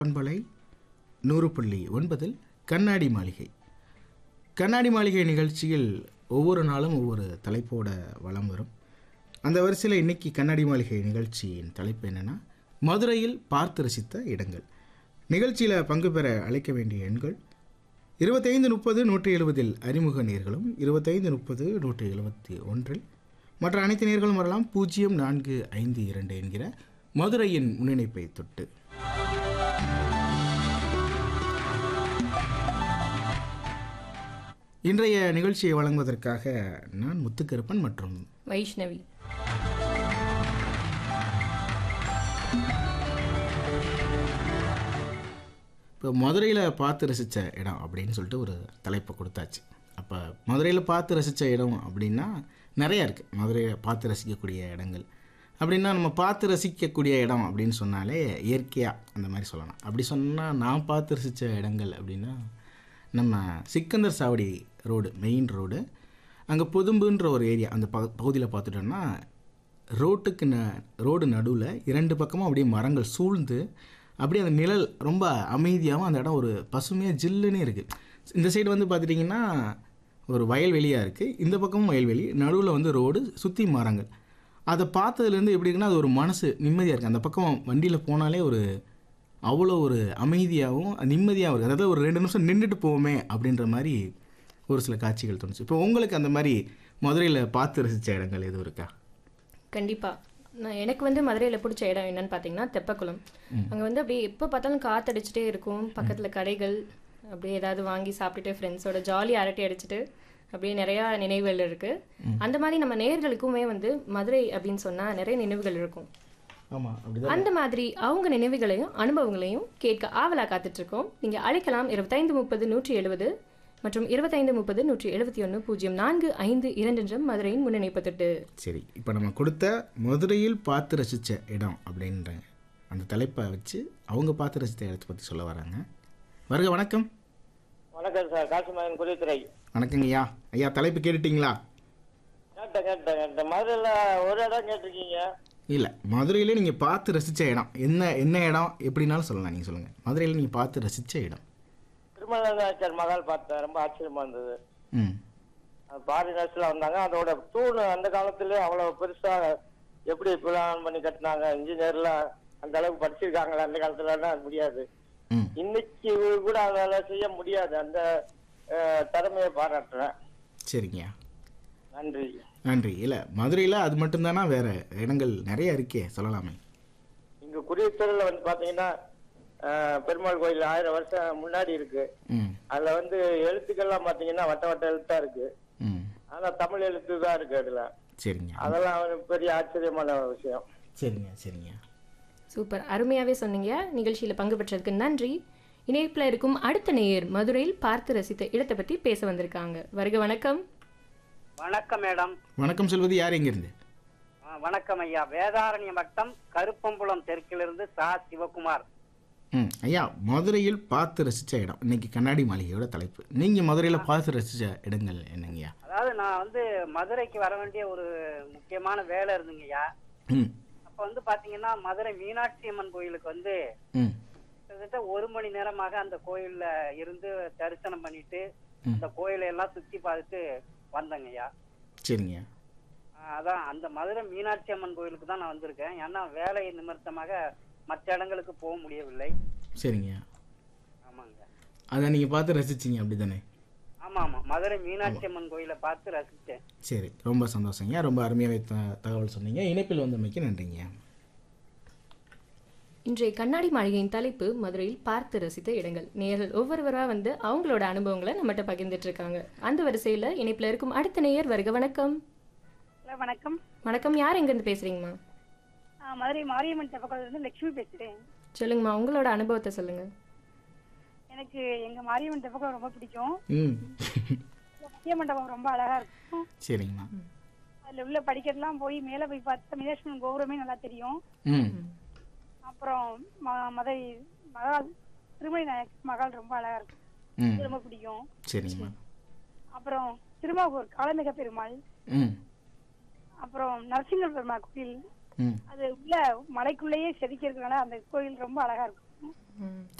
பண்பலை நூறு புள்ளி ஒன்பதில் கண்ணாடி மாளிகை கண்ணாடி மாளிகை நிகழ்ச்சியில் ஒவ்வொரு நாளும் ஒவ்வொரு தலைப்போட வலம் வரும் அந்த வரிசையில் இன்னைக்கு கண்ணாடி மாளிகை நிகழ்ச்சியின் தலைப்பு என்னென்னா மதுரையில் பார்த்து ரசித்த இடங்கள் நிகழ்ச்சியில் பங்கு பெற அழைக்க வேண்டிய எண்கள் இருபத்தைந்து முப்பது நூற்றி எழுபதில் அறிமுக நேர்களும் இருபத்தைந்து முப்பது நூற்றி எழுபத்தி ஒன்றில் மற்ற அனைத்து நேர்களும் வரலாம் பூஜ்ஜியம் நான்கு ஐந்து இரண்டு என்கிற மதுரையின் முன்னிணைப்பை தொட்டு இன்றைய நிகழ்ச்சியை வழங்குவதற்காக நான் முத்துக்கருப்பன் மற்றும் வைஷ்ணவி இப்போ மதுரையில் பார்த்து ரசித்த இடம் அப்படின்னு சொல்லிட்டு ஒரு தலைப்பை கொடுத்தாச்சு அப்போ மதுரையில் பார்த்து ரசித்த இடம் அப்படின்னா நிறையா இருக்குது மதுரையில் பார்த்து ரசிக்கக்கூடிய இடங்கள் அப்படின்னா நம்ம பார்த்து ரசிக்கக்கூடிய இடம் அப்படின்னு சொன்னாலே இயற்கையாக அந்த மாதிரி சொல்லலாம் அப்படி சொன்னால் நான் பார்த்து ரசித்த இடங்கள் அப்படின்னா நம்ம சிக்கந்தர் சாவடி ரோடு மெயின் ரோடு அங்கே பொதும்புன்ற ஒரு ஏரியா அந்த ப பகுதியில் பார்த்துட்டோம்னா ரோட்டுக்கு ந ரோடு நடுவில் இரண்டு பக்கமும் அப்படியே மரங்கள் சூழ்ந்து அப்படியே அந்த நிழல் ரொம்ப அமைதியாகவும் அந்த இடம் ஒரு பசுமையாக ஜில்லுன்னு இருக்குது இந்த சைடு வந்து பார்த்துட்டிங்கன்னா ஒரு வயல்வெளியாக இருக்குது இந்த பக்கமும் வயல்வெளி நடுவில் வந்து ரோடு சுற்றி மரங்கள் அதை பார்த்ததுலேருந்து எப்படி இருக்குன்னா அது ஒரு மனசு நிம்மதியாக இருக்குது அந்த பக்கம் வண்டியில் போனாலே ஒரு அவ்வளோ ஒரு அமைதியாகவும் நிம்மதியாகவும் இருக்குது அதாவது ஒரு ரெண்டு நிமிஷம் நின்றுட்டு போவோமே அப்படின்ற மாதிரி ஒரு சில காட்சிகள் தோணுச்சு இப்போ உங்களுக்கு அந்த மாதிரி மதுரையில் பார்த்து ரசித்த இடங்கள் எதுவும் இருக்கா கண்டிப்பாக நான் எனக்கு வந்து மதுரையில் பிடிச்ச இடம் என்னன்னு பார்த்தீங்கன்னா தெப்பக்குளம் அங்கே வந்து அப்படியே எப்போ பார்த்தாலும் காத்தடிச்சிட்டே இருக்கும் பக்கத்தில் கடைகள் அப்படியே ஏதாவது வாங்கி சாப்பிட்டுட்டு ஃப்ரெண்ட்ஸோட ஜாலி அரட்டை அடிச்சிட்டு அப்படியே நிறையா நினைவுகள் இருக்குது அந்த மாதிரி நம்ம நேர்களுக்குமே வந்து மதுரை அப்படின்னு சொன்னால் நிறைய நினைவுகள் இருக்கும் ஆமாம் அப்படிதான் அந்த மாதிரி அவங்க நினைவுகளையும் அனுபவங்களையும் கேட்க ஆவலா காத்துட்டு இருக்கோம் நீங்க அழைக்கலாம் இருபத்தைந்து முப்பது நூற்றி எழுபது மற்றும் இருபத்தைந்து முப்பது நூற்றி எழுபத்தி ஒன்று பூஜ்ஜியம் நான்கு ஐந்து இரண்டு என்ற மதுரையின் முன்னிணைப்பத்தெட்டு சரி இப்போ நம்ம கொடுத்த மதுரையில் பார்த்து ரசித்த இடம் அப்படின்ற அந்த தலைப்பை வச்சு அவங்க பார்த்து ரசித்த இடத்தை பற்றி சொல்ல வராங்க வருக வணக்கம் வணக்கம் சார் காசிமகன் குருத்துறை வணக்கங்க ஐயா ஐயா தலைப்பு கேட்டுட்டீங்களா கேட்டேன் கேட்டேன் கேட்டேன் மதுரையில் ஒரு இடம் கேட்டிருக்கீங்க இல்லை மதுரையிலே நீங்கள் பார்த்து ரசித்த இடம் என்ன என்ன இடம் எப்படினாலும் சொல்லலாம் நீங்கள் சொல்லுங்கள் மதுரையில் நீங்கள் பார்த்து ரசித்த இடம் திருமலநாச்சர் மகால் பார்த்தேன் ரொம்ப ஆச்சரியமா இருந்தது ம் பாரினர்ஸ்ல வந்தாங்க அதோட தூண் அந்த காலத்துல அவ்வளவு பெருசா எப்படி பிளான் பண்ணி கட்டினாங்க இன்ஜினியர்லாம் அந்த அளவுக்கு படிச்சிருக்காங்களா அந்த காலத்துல முடியாது ம் இன்னைக்கு கூட அதனால செய்ய முடியாது அந்த அஹ், திறமையை பாராட்டுறேன் சரிங்கய்யா நன்றி நன்றி இல்லை மதுரையில் அது மட்டும்தானா வேறு இடங்கள் நிறைய இருக்கே சொல்லலாமே இங்க குடியிருத்தல வந்து பாத்தீங்கன்னா அஹ், பெருமாள் கோயில் ஆயிரம் வருஷம் முன்னாடி இருக்கு ம் அதுல வந்து எழுத்துக்கள்லாம் பாத்தீங்கன்னா வட்ட வட்ட எழுத்தா இருக்கு ம் ஆனா தமிழ் எழுத்து தான் இருக்கு அதுல சரிங்க அதெல்லாம் ஒரு பெரிய ஆச்சரியமான விஷயம் சரிங்க சரிங்க சூப்பர் அருமையாவே சொன்னீங்க நிகழ்ச்சியில பங்கு பெற்றதுக்கு நன்றி இணைப்பில் இருக்கும் அடுத்த நேயர் மதுரையில் பார்த்து ரசித்த இடத்தை பத்தி பேச வந்திருக்காங்க வருக வணக்கம் வணக்கம் மேடம் வணக்கம் சொல்வது யார் எங்கேருந்து ஆ, வணக்கம் ஐயா வேதாரண்ய வட்டம் கருப்பம்புலம் தெற்கிலிருந்து சா சிவகுமார் ம் ஐயா மதுரையில் பார்த்து ரசித்த இடம் இன்னைக்கு கண்ணாடி மாளிகையோட தலைப்பு நீங்கள் மதுரையில் பார்த்து ரசித்த இடங்கள் என்னங்கய்யா அதாவது நான் வந்து மதுரைக்கு வர வேண்டிய ஒரு முக்கியமான வேலை இருந்துங்க ஐயா ம் அப்ப வந்து பாத்தீங்கன்னா மதுரை மீனாட்சி அம்மன் கோயிலுக்கு வந்து ம் கிட்டத்தட்ட ஒரு மணி நேரமாக அந்த கோயில்ல இருந்து தரிசனம் பண்ணிட்டு ம். அந்த கோயிலை எல்லாம் சுத்தி பார்த்துட்டு வந்தேங்க ஐயா சரிங்க ஆ, அதான் அந்த மதுரை மீனாட்சி அம்மன் கோயிலுக்கு தான் நான் வந்திருக்கேன் ஏன்னா வேலை நிமித்தமாக மற்ற இடங்களுக்கு போக முடியவில்லை சரிங்க ஆமாங்க அதை நீங்கள் பார்த்து ரசிச்சிங்க அப்படி தானே ஆமா ஆமா மதுரை மீனாட்சி அம்மன் கோயிலை பார்த்து ரசிச்சேன் சரி ரொம்ப சந்தோஷங்க ரொம்ப அருமையாகவே த தகவல் சொன்னீங்க இணைப்பில் வந்தமைக்கு நன்றிங்க இன்றைய கண்ணாடி மாளிகையின் தலைப்பு மதுரையில் பார்த்து ரசித்த இடங்கள் நேயர்கள் ஒவ்வொருவரா வந்து அவங்களோட அனுபவங்களை நம்மகிட்ட பகிர்ந்துட்டு இருக்காங்க அந்த வரிசையில இணைப்பில் இருக்கும் அடுத்த நேயர் வருக வணக்கம் ஹலோ வணக்கம் வணக்கம் யார் எங்கேருந்து பேசுறீங்கம்மா ஆ, மதுரை மாரியம்மன் தெப்பக்குளத்துலேருந்து லட்சுமி பேசுகிறேன் சொல்லுங்கம்மா உங்களோட அனுபவத்தை சொல்லுங்க எனக்கு எங்கள் மாரியம்மன் தெப்பக்குளம் ரொம்ப பிடிக்கும் ம் முக்கிய மண்டபம் ரொம்ப அழகாக இருக்கும் சரிங்கம்மா அதில் உள்ள படிக்கட்டுலாம் போய் மேலே போய் பார்த்தா மீனாட்சி கோபுரமே நல்லா தெரியும் ம் அப்புறம் ம மதுரை மகால் திருமலை நாயக் மகால் ரொம்ப அழகாக இருக்கும் ம் அது ரொம்ப பிடிக்கும் சரிங்கம்மா அப்புறம் திருமாவூர் காலமிக பெருமாள் ம் அப்புறம் நரசிங்க பெருமாள் கோயில் ம் அது உள்ள மலைக்குள்ளேயே செதுக்கி இருக்கனால அந்த கோயில் ரொம்ப அழகாக இருக்கும் ம்